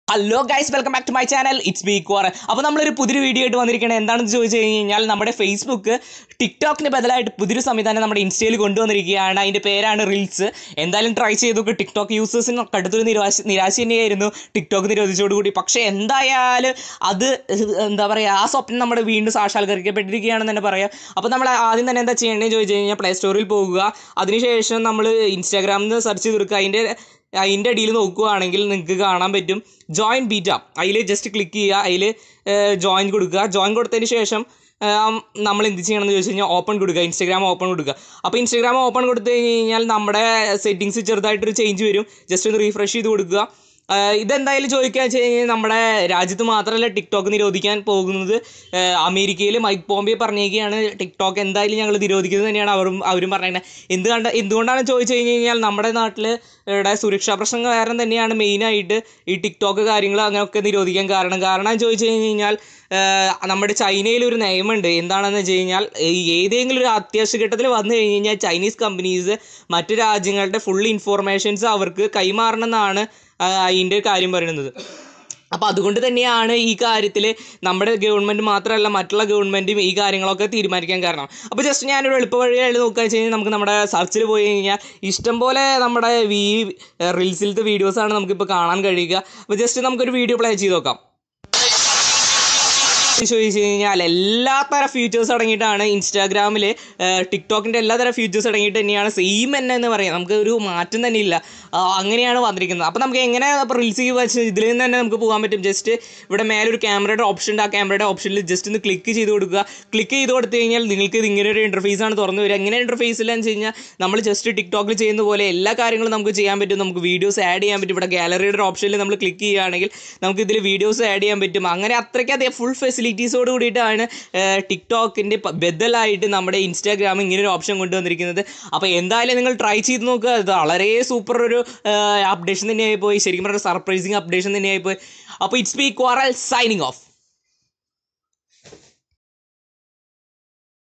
hello guys welcome back to my channel it's B core അപ്പോൾ നമ്മളൊരു പുതിയൊരു video ആയിട്ട് വന്നിരിക്കുന്നത് എന്താണെന്ന് ചോദിച്ചു കഴിഞ്ഞാൽ നമ്മുടെ ഫേസ്ബുക്ക് ടിക്ടോക്കിന് ബദലായിട്ട് പുതിയൊരു സംവിധാനം നമ്മുടെ ഇൻസ്റ്റയിൽ കൊണ്ടുവന്നിരിക്കുകയാണ് അതിൻ്റെ പേരാണ് റീൽസ് എന്തായാലും ട്രൈ ചെയ്തു നോക്ക് ടിക്ടോക്ക് യൂസേഴ്സിന് കടുത്തൊരു നിരാശ നിരാശ തന്നെയായിരുന്നു ടിക്ടോക്ക് നിരോധിച്ചോടുകൂടി പക്ഷേ എന്തായാലും അത് എന്താ പറയുക ആ സ്വപ്നം നമ്മുടെ വീണ്ടും സാക്ഷാത്കരിക്കപ്പെട്ടിരിക്കുകയാണെന്ന് തന്നെ പറയാം അപ്പോൾ നമ്മൾ ആദ്യം തന്നെ എന്താ ചെയ്യേണ്ടതെന്ന് ചോദിച്ചു കഴിഞ്ഞാൽ പ്ലേ സ്റ്റോറിൽ പോകുക അതിനുശേഷം നമ്മൾ ഇൻസ്റ്റാഗ്രാമിൽ നിന്ന് സെർച്ച് ചെയ്ത് കൊടുക്കുക അതിൻ്റെ അതിൻ്റെ അടിയിൽ നോക്കുകയാണെങ്കിൽ നിങ്ങൾക്ക് കാണാൻ പറ്റും ജോയിൻ ബീറ്റ അതിൽ ജസ്റ്റ് ക്ലിക്ക് ചെയ്യുക അതിൽ ജോയിൻ കൊടുക്കുക ജോയിൻ കൊടുത്തതിന് ശേഷം നമ്മൾ എന്ത് ചെയ്യണമെന്ന് ചോദിച്ചു കഴിഞ്ഞാൽ ഓപ്പൺ കൊടുക്കുക ഇൻസ്റ്റാഗ്രാം ഓപ്പൺ കൊടുക്കുക അപ്പോൾ ഇൻസ്റ്റാഗ്രാം ഓപ്പൺ കൊടുത്തു കഴിഞ്ഞ് കഴിഞ്ഞാൽ നമ്മുടെ സെറ്റിങ്സ് ചെറുതായിട്ടൊരു ചേഞ്ച് വരും ജസ്റ്റ് ഒന്ന് റീഫ്രഷ് ചെയ്ത് കൊടുക്കുക ആഹ് ഇതെന്തായാലും ചോദിക്കുക വെച്ച് കഴിഞ്ഞാൽ നമ്മുടെ രാജ്യത്ത് മാത്രമല്ല ടിക്ടോക്ക് നിരോധിക്കാൻ പോകുന്നത് ആഹ് അമേരിക്കയിൽ മൈക്ക് പോംബെ പറഞ്ഞേക്കുകയാണ് ടിക്ടോക്ക് എന്തായാലും ഞങ്ങൾ നിരോധിക്കുന്നത് തന്നെയാണ് അവരും അവരും പറയുന്നത് എന്ത് കണ്ട എന്തുകൊണ്ടാണ് ചോദിച്ചു കഴിഞ്ഞ് കഴിഞ്ഞാൽ നമ്മുടെ നാട്ടിൽ ഇവിടെ സുരക്ഷാ പ്രശ്നം കാരണം തന്നെയാണ് മെയിനായിട്ട് ഈ ടിക്ടോക്ക് കാര്യങ്ങൾ അങ്ങനെയൊക്കെ നിരോധിക്കാൻ കാരണം കാരണം ചോദിച്ചു കഴിഞ്ഞ് കഴിഞ്ഞാൽ ആഹ് നമ്മുടെ ചൈനയിൽ ഒരു നിയമമുണ്ട് എന്താണെന്ന് വെച്ച് കഴിഞ്ഞാൽ ഈ ഏതെങ്കിലും ഒരു അത്യാവശ്യ ഘട്ടത്തിൽ വന്നു കഴിഞ്ഞ് കഴിഞ്ഞാൽ ചൈനീസ് കമ്പനീസ് മറ്റു രാജ്യങ്ങളുടെ ഫുൾ ഇൻഫോർമേഷൻസ് അവർക്ക് കൈമാറണമെന്നാണ് ആഹ് അതിൻ്റെ കാര്യം പറയുന്നത് അപ്പോൾ അതുകൊണ്ട് തന്നെയാണ് ഈ കാര്യത്തിൽ നമ്മുടെ ഗവൺമെൻറ് മാത്രമല്ല മറ്റുള്ള ഗവൺമെൻറ്റും ഈ കാര്യങ്ങളൊക്കെ തീരുമാനിക്കാൻ കാരണം അപ്പോൾ ജസ്റ്റ് ഞാനൊരു എളുപ്പ വഴിയായിട്ട് നോക്കുക വെച്ച് കഴിഞ്ഞാൽ നമുക്ക് നമ്മുടെ സെർച്ചിൽ പോയി കഴിഞ്ഞാൽ ഇഷ്ടംപോലെ നമ്മുടെ ഈ റീൽസിലത്തെ വീഡിയോസാണ് നമുക്കിപ്പോൾ കാണാൻ കഴിയുക അപ്പോൾ ജസ്റ്റ് നമുക്കൊരു വീഡിയോ പ്ലേ ചെയ്ത് നോക്കാം ചോദിച്ചു കഴിഞ്ഞാൽ എല്ലാത്തരം ഫീച്ചേഴ്സ് അടങ്ങിയിട്ടാണ് ഇൻസ്റ്റാഗ്രാമിൽ ടിക്ടോക്കിൻ്റെ എല്ലാതരം ഫീച്ചേഴ്സ് അടങ്ങിയിട്ട് തന്നെയാണ് സെയിം തന്നെ എന്ന് പറയാം നമുക്ക് ഒരു മാറ്റം തന്നെ ഇല്ല ആ, അങ്ങനെയാണ് വന്നിരിക്കുന്നത് അപ്പോൾ നമുക്ക് എങ്ങനെ റീൽസ് വെച്ച് ഇതിൽ നിന്ന് തന്നെ നമുക്ക് പോകാൻ പറ്റും ജസ്റ്റ് ഇവിടെ മേലെ ഒരു ക്യാമറയുടെ ഓപ്ഷൻ ഉണ്ട് ആ ക്യാമറയുടെ ഓപ്ഷനിൽ ജസ്റ്റ് ഒന്ന് ക്ലിക്ക് ചെയ്ത് കൊടുക്കുക ക്ലിക്ക് ചെയ്ത് കൊടുത്തു കഴിഞ്ഞാൽ നിങ്ങൾക്ക് ഇത് ഇങ്ങനെ ഒരു ഇൻ്റർഫേസ് ആണ് തുറന്നു വരിക എങ്ങനെ ഇൻ്റർഫേസിലെന്ന് വെച്ച് കഴിഞ്ഞാൽ നമ്മൾ ജസ്റ്റ് ടിക്ടോക്കിൽ ചെയ്യുന്ന പോലെ എല്ലാ കാര്യങ്ങളും നമുക്ക് ചെയ്യാൻ പറ്റും നമുക്ക് വീഡിയോസ് ആഡ് ചെയ്യാൻ പറ്റും ഇവിടെ ഗാലറിയുടെ ഓപ്ഷനിൽ നമ്മൾ ക്ലിക്ക് ചെയ്യുകയാണെങ്കിൽ നമുക്ക് ഇതിൽ വീഡിയോസ് ആഡ് ചെയ്യാൻ പറ്റും അങ്ങനെ അത്രയ്ക്ക് അതേ ഫുൾ ഫെസിലിറ്റീസോട് കൂടിയിട്ടാണ് ടിക്ടോക്കിൻ്റെ ബദലായിട്ട് നമ്മുടെ ഇൻസ്റ്റാഗ്രാം ഇങ്ങനെ ഒരു ഓപ്ഷൻ കൊണ്ടുവന്നിരിക്കുന്നത് അപ്പോൾ എന്തായാലും നിങ്ങൾ ട്രൈ ചെയ്ത് നോക്കുക ഇത് വളരെ സൂപ്പർ ഒരു അപ്ഡേഷൻ തന്നെയായി പോയി ശരിക്കും പറഞ്ഞാൽ സർപ്രൈസിങ് അപ്ഡേഷൻ തന്നെയായി പോയി അപ്പോൾ it's B quarrel signing of